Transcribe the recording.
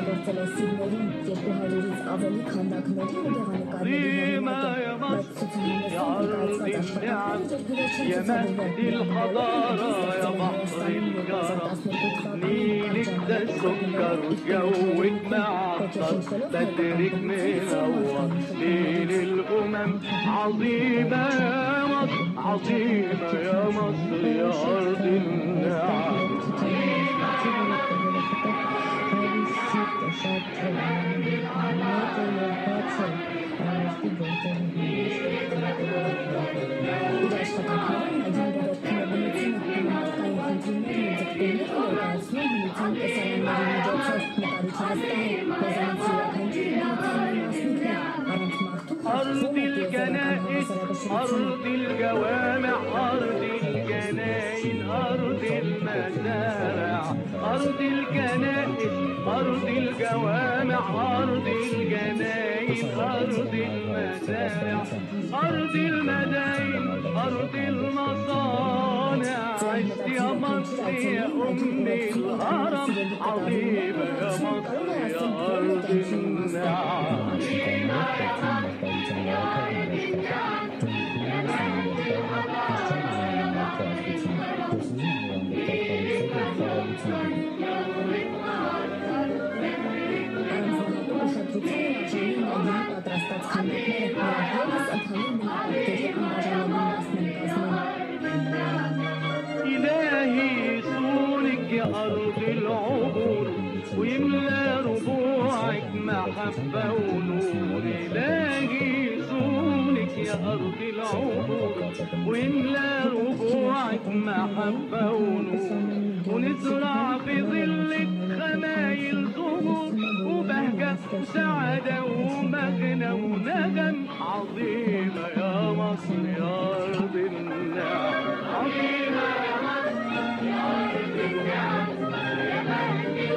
օգտագործել է սիրներին, երկու հայրերից ավելի քանդակների ու գեղանկարների հեղինակ է, բայց ցուցահանդեսում ներկայացված يا مهد الحضارة يا بحر الكرم نيلك ده سكر وجوك معطر بدرك منور ليل الأمم عظيمة يا مصر عظيمة يا مصر يا أرض النعم Իր աշխատանքներում այգիները քննադիմությունը կլիմատիկային խնդիրներն ու ձգտումները ներկայացնում հնության տեսարանների միջոցով նկարիչ վստահ է, բազմացի أرض الكنائس أرض الجوامع أرض الجنائن أرض المزارع أرض الكنائس أرض الجوامع أرض الجنائن أرض المزارع أرض المصانع عشت يا مصر يا أم الهرم عظيمة يا مصر يا أرض النعم պատրաստած քանդակները հրահրս ընդհանուր մնապատկերի անբաժանելի մասն են կազմում։ إلهي صونك يا أرض العبور ويملى ربوعك محبة ونور إلهي صونك يا أرض العبور ويملى ربوعك محبة ونور ونزرع في ظلك خمايل زهور وبهجة وسعادة ومغنى ونغم عظيمة يا مصر يا أرض النعم عظيمة يا مصر يا أرض النعم